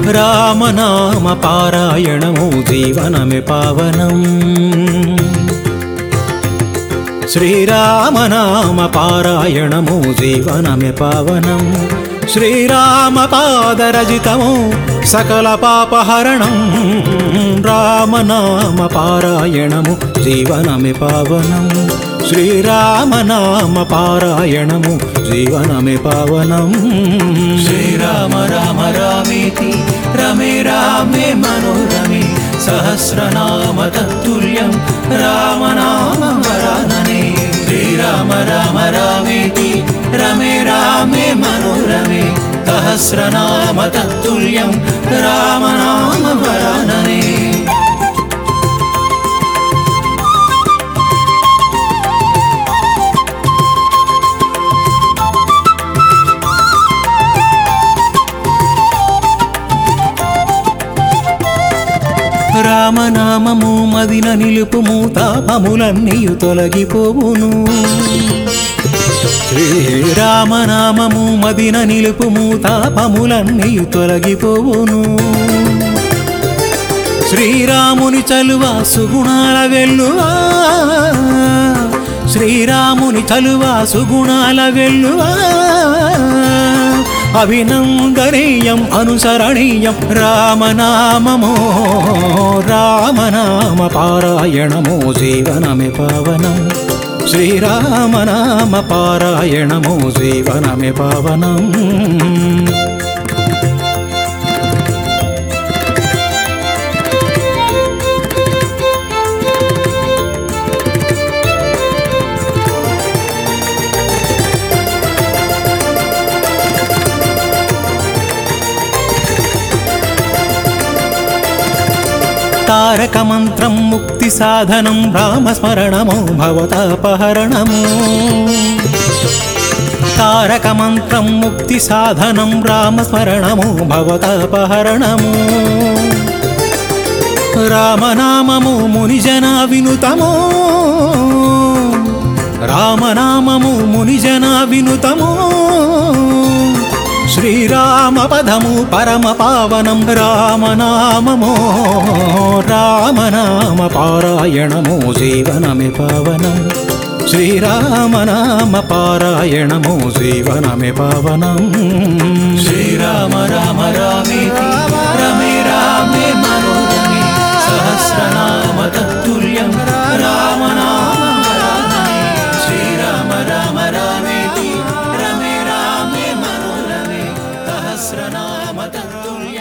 రామనామ పారాయణము జీవనమే పావనం శ్రీరామనామ పారాయణము జీవనమే పావనం శ్రీరామ పాదరజితము సకల పాపహరణం రామనామ పారాయణము జీవనమే పావనం శ్రీరామనామ పారాయణము జీవనమే పావనం శ్రీరామ రామ రామేతి రమే రామే మనోరమే సహస్రనామ తత్తుల్యం రామనామ వరాననే శ్రీరామ రామ రామేతి రమే రామే మనోరమే సహస్రనామ తత్తుల్యం రామనామ వరాననే రామనామము మదిన నిలుపుము తాపములన్నీయు తొలగిపోవును శ్రీరామనామము మదిన నిలుపుము తాపములన్నీయు తొలగిపోవును శ్రీరాముని చలువ సుగుణాల వెల్లువా శ్రీరాముని చలువ సుగుణాల వెల్లువా అభినందనీయం అనుసరణీయం రామనామమో రామనామ పారాయణమో జీవనమే పావనం శ్రీరామనామ పారాయణమో జీవనమే పావనం తారక మంత్రం ముక్తి సాధనం రామస్మరణము భవతాపహరణము తారక మంత్రం ముక్తి సాధనం రామస్మరణము భవతాపహరణము రామనామము మునిజన వినుతము రామనామము మునిజన వినుతము శ్రీరామ పదము పరమ పావనం రామనామమో రామనామ పారాయణమో జీవనమే పావనం శ్రీరామనామ పారాయణమో జీవనమే పావనం శ్రీరామ రామ రామే రమే రామే మనోరమే సహస్రనామ తత్తుల్యం రామనామ వరాననే. శ్రీరామ రామ రామేతి రమే రామే మనోరమే సహస్రనామ తత్తుల్యం